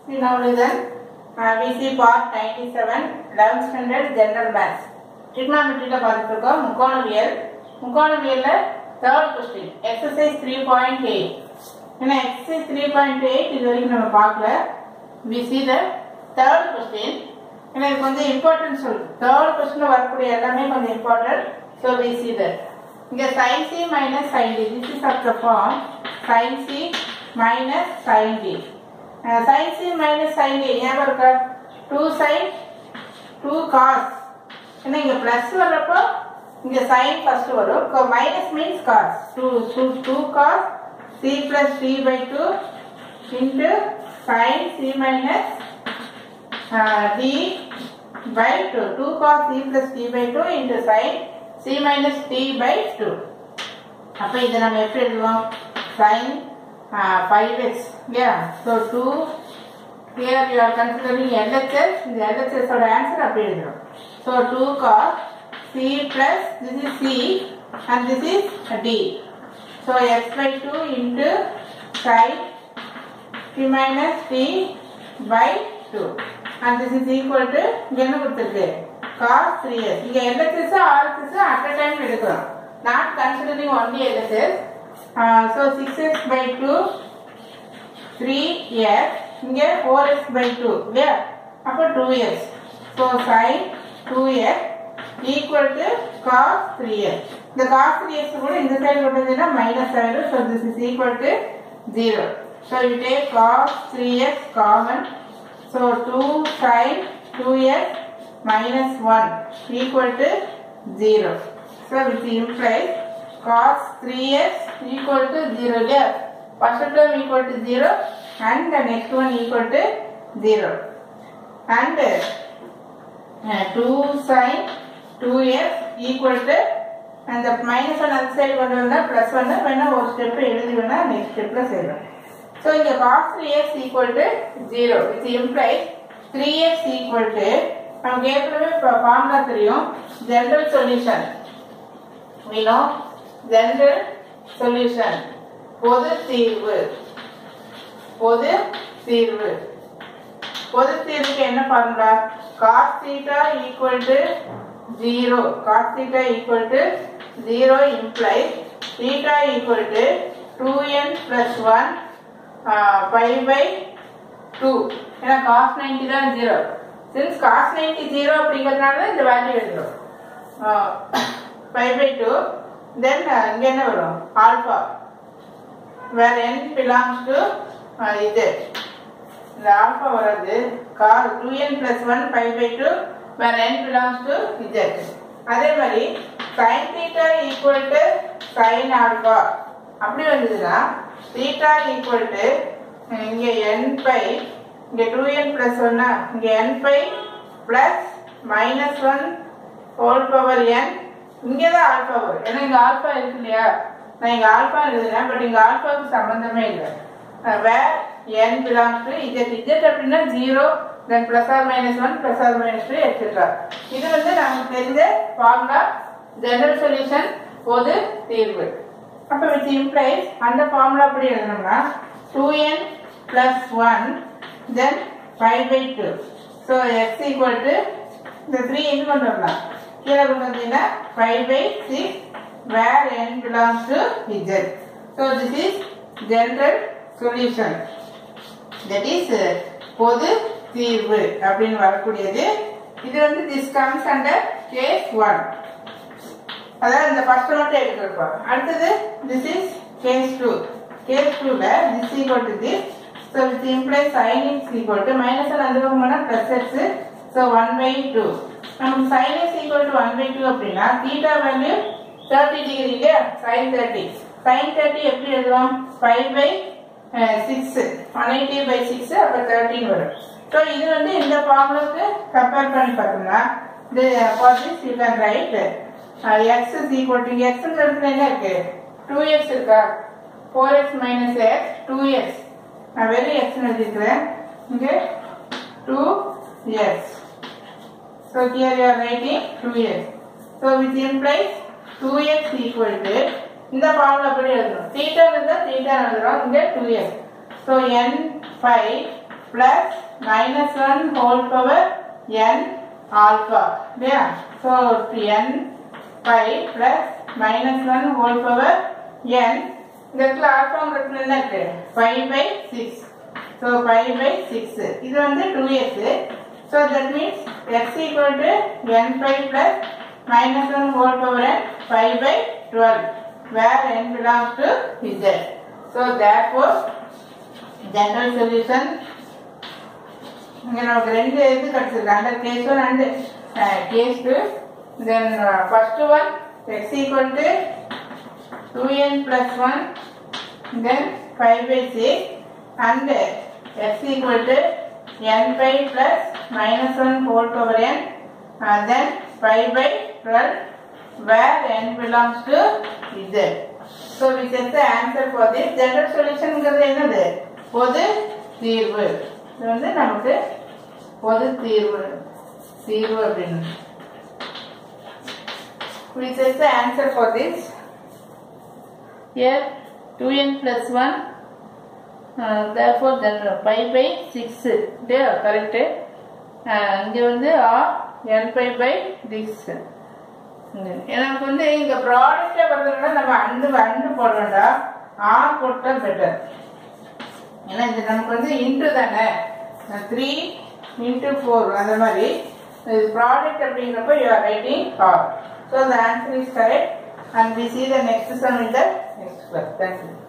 See now listen. Uh, we see part 97, 11th standard general maths. trigonometryல பார்த்துட்டு இருக்கோம் முக்கோணவியல் முக்கோணவியல்ல third question exercise three point eight ஏன்னா exercise three point eight இது வரைக்கும் நம்ம பார்க்கல we see the third question ஏன்னா இது கொஞ்சம் இம்பார்ட்டன்ட் சொல்லு தேர்ட் கொஸ்டின் வரக்கூடிய எல்லாமே கொஞ்சம் important so we see that இங்க sin c minus sin d this is of the form sin c minus sin d uh, sin c minus sin d ஞாபகம் இருக்கா 2 sin 2 cos ஏன்னா இங்க plus வர்றப்போ இங்க sin ஃபர்ஸ்ட் வரும் minus means cos 2 2 2 cos c plus d by 2 into sin c minus uh, d by 2 2 cos c plus d by 2 into sin c minus d by 2 அப்ப இதை நம்ம எப்படி எழுதுவோம் sin uh, 5x yeah so 2 here you are considering LHS இந்த LHS ஓட answer அப்படி எழுதுறோம் so 2 cos c plus this is c and this is d so x by 2 into sin c minus d by 2 and this is equal to இங்க என்ன கொடுத்திருக்கு cos 3s இங்க LHS RHS at a time எடுக்கிறோம் not considering only LHS uh, so 6s by 2 3s இங்க 4s by 2 இல்லையா அப்ப 2s so sin 2s equal to cos 3s இந்த cos 3s கூட இந்த சைடு கொண்டு வந்தீங்கன்னா மைனஸ் ஆயிடும் so this is equal to 0 so you take cos 3s common so 2 sin 2s minus 1 equal to 0 so which implies cos 3s equal to 0 yeah first term equal to 0 and the next one equal to 0 and uh, 2 sin 2s equal to and the minus one other side கொண்டு வந்தா plus one வேணா ஒரு step எழுதி வேணா next ஸ்டெப்ல செய்யலாம் so இங்க cos 3x equal to 0 which implies 3x equal to நமக்கு ஏற்கனவே ஃபார்முலா தெரியும் general solution we know general solution பொது தீர்வு பொது தீர்வு பொது தீர்வுக்கு என்ன formula cos theta equal to 0 cos theta equal to 0 implies theta equal to 2n plus 1 uh, pi by 2 ஏன்னா cos 90 தான் 0 since cos 90 0 அப்படிங்கிறதுனால இந்த வேல்யூ எழுதுறோம் pi by 2 then uh, இங்க என்ன வரும் alpha where n belongs to uh, இது இந்த ஆல்பா வராது கார் 2n plus 1 pi by 2 where n belongs to z அதே மாதிரி sin theta equal to sin alpha அப்படி வந்ததுன்னா theta equal to அஹ், இங்க n pi இங்க 2n plus 1 இங்க n pi plus minus 1 whole power n இங்கே தான் ஆல்பா வரும் ஏன்னா இங்க ஆல்பா இருக்கு இல்லையா நான் இங்க ஆல்பா எழுதுனேன் பட் இங்க ஆல்பாவுக்கு சம்பந்தமே இல்லை where n belongs to z z அப்படின்னா zero then plus or minus one plus or minus two etcetera இது வந்து நமக்கு தெரிஞ்ச ஃபார்முலா ஜெனரல் சொல்யூஷன் பொது தீர்வு அப்ப வித் இம்ப்ளைஸ் அந்த ஃபார்முலா அப்படி எழுதணும்னா two n plus one then five by two so x equal to இந்த த்ரீ இது கொண்டு வரலாம் கீழே கொண்டு வந்தீங்கன்னா five by six where n belongs to z so this is general solution that is பொது தீர்வு அப்படின்னு வரக்கூடியது இது வந்து this comes under case one அதாவது இந்த ஃபர்ஸ்ட் மட்டும் எடுத்துருப்போம் அடுத்தது this is case two case டூல this equal to this so with imply sign is equal to minus one அந்த பக்கம் போனால் plus x so one by two நமக்கு sine is equal to one by two அப்படின்னா theta value thirty degree இல்லையா sine thirty sine thirty எப்படி எழுதுவோம் five by six one eighty by six அப்போ thirty வரும் ஸோ இது வந்து இந்த ஃபார்முலாக்கு கம்பேர் பண்ணி பார்த்தோம்னா இது for this you can write x is equal to x இடத்துல என்ன இருக்கு டூ எக்ஸ் இருக்கா four X minus x two x நான் வெறும் எக்ஸ் எழுதிக்கிறேன் இங்கே two x so here you are writing two x so with implies two x equal to இந்த formula படி எழுதணும் தீட்டா இருந்தால் தீட்டா எழுதுறோம் இங்கே two x so n five plus minus 1 whole power n alpha. Yeah. So n pi plus minus 1 whole power n. இந்த இடத்துல ஆல்பாங்கிறது என்ன இருக்கு five by six so five by six இது வந்து two x so that means x equal to n five plus minus one whole power n five by twelve where n belongs to z so that for general solution இங்க நமக்கு ரெண்டு இது கிடைச்சிருக்கு under case one and case two then first one x equal to two n plus one then five by six and x equal to n five plus minus one whole power n then five by twelve where n belongs to z so we set the answer for this general சொல்யூஷன்ங்கிறது என்னது பொது தீர்வு இது வந்து நமக்கு பொது தீர்வு தீர்வு அப்படின்னு we set the answer for this here 2n plus 1 uh, therefore then pi by 6 there correct uh, இங்க வந்து r n pi by 6 எனக்கு வந்து இங்க ப்ராடக்டே வருதுன்னா நம்ம அண்டு அண்டு போட வேண்டாம் ஆர் போட்டா பெட்டர் ஏன்னா இது நமக்கு வந்து இன்ட்டு தானே த்ரீ இன்ட்டு ஃபோர் அந்த மாதிரி இது ப்ராடக்ட் அப்படிங்கிறப்ப you are writing r so the answer is correct and we see the next sum in the next class thank you